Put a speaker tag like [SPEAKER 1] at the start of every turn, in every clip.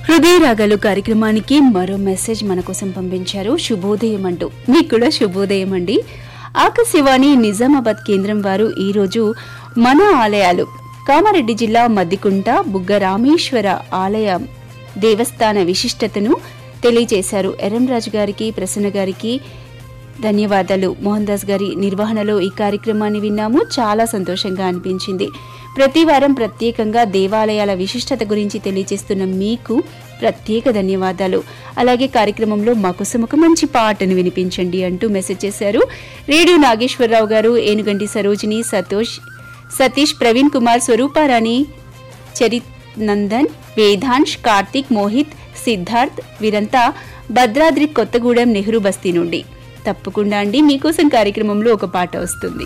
[SPEAKER 1] హృదయ రాగాలు కార్యక్రమానికి మరో మెసేజ్ మన కోసం పంపించారు శుభోదయం అంటూ మీకు కూడా శుభోదయం అండి ఆకాశవాణి నిజామాబాద్ కేంద్రం వారు ఈరోజు మన ఆలయాలు కామారెడ్డి జిల్లా మద్దికుంట బుగ్గ రామేశ్వర ఆలయ దేవస్థాన విశిష్టతను తెలియజేశారు ఎర్రంరాజు గారికి ప్రసన్న గారికి ధన్యవాదాలు మోహన్ దాస్ గారి నిర్వహణలో ఈ కార్యక్రమాన్ని విన్నాము చాలా సంతోషంగా అనిపించింది ప్రతి వారం ప్రత్యేకంగా దేవాలయాల విశిష్టత గురించి తెలియజేస్తున్న మీకు ప్రత్యేక ధన్యవాదాలు అలాగే కార్యక్రమంలో మా కోసం ఒక మంచి పాటను వినిపించండి అంటూ మెసేజ్ చేశారు రేడియో నాగేశ్వరరావు గారు ఏనుగంటి సరోజిని సతోష్ సతీష్ ప్రవీణ్ కుమార్ స్వరూపారాణి చరిత్ నందన్ వేదాంశ్ కార్తిక్ మోహిత్ సిద్ధార్థ్ వీరంతా భద్రాద్రి కొత్తగూడెం నెహ్రూ బస్తీ నుండి తప్పకుండా అండి మీకోసం కార్యక్రమంలో ఒక పాట వస్తుంది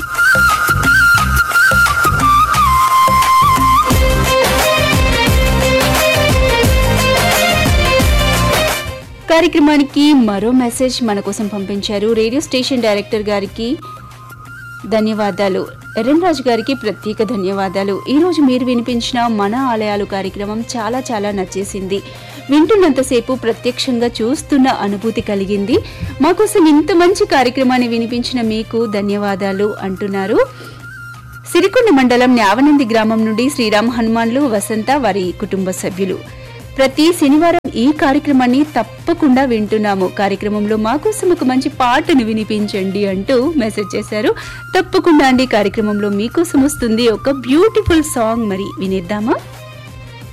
[SPEAKER 1] కార్యక్రమానికి మరో మెసేజ్ మన కోసం పంపించారు రేడియో స్టేషన్ డైరెక్టర్ గారికి ధన్యవాదాలు ఎర్రంరాజు గారికి ప్రత్యేక ధన్యవాదాలు ఈ రోజు మీరు వినిపించిన మన ఆలయాలు కార్యక్రమం చాలా చాలా నచ్చేసింది వింటున్నంతసేపు ప్రత్యక్షంగా చూస్తున్న అనుభూతి కలిగింది మాకోసం ఇంత మంచి కార్యక్రమాన్ని వినిపించిన మీకు ధన్యవాదాలు అంటున్నారు సిరికొండ మండలం న్యావనంది గ్రామం నుండి శ్రీరామ్ హనుమాన్లు వసంత వారి కుటుంబ సభ్యులు ప్రతి శనివారం ఈ కార్యక్రమాన్ని తప్పకుండా వింటున్నాము కార్యక్రమంలో మాకోసం ఒక మంచి పాటను వినిపించండి అంటూ మెసేజ్ చేశారు తప్పకుండా అండి కార్యక్రమంలో మీకోసం వస్తుంది ఒక బ్యూటిఫుల్ సాంగ్ మరి వినేద్దామా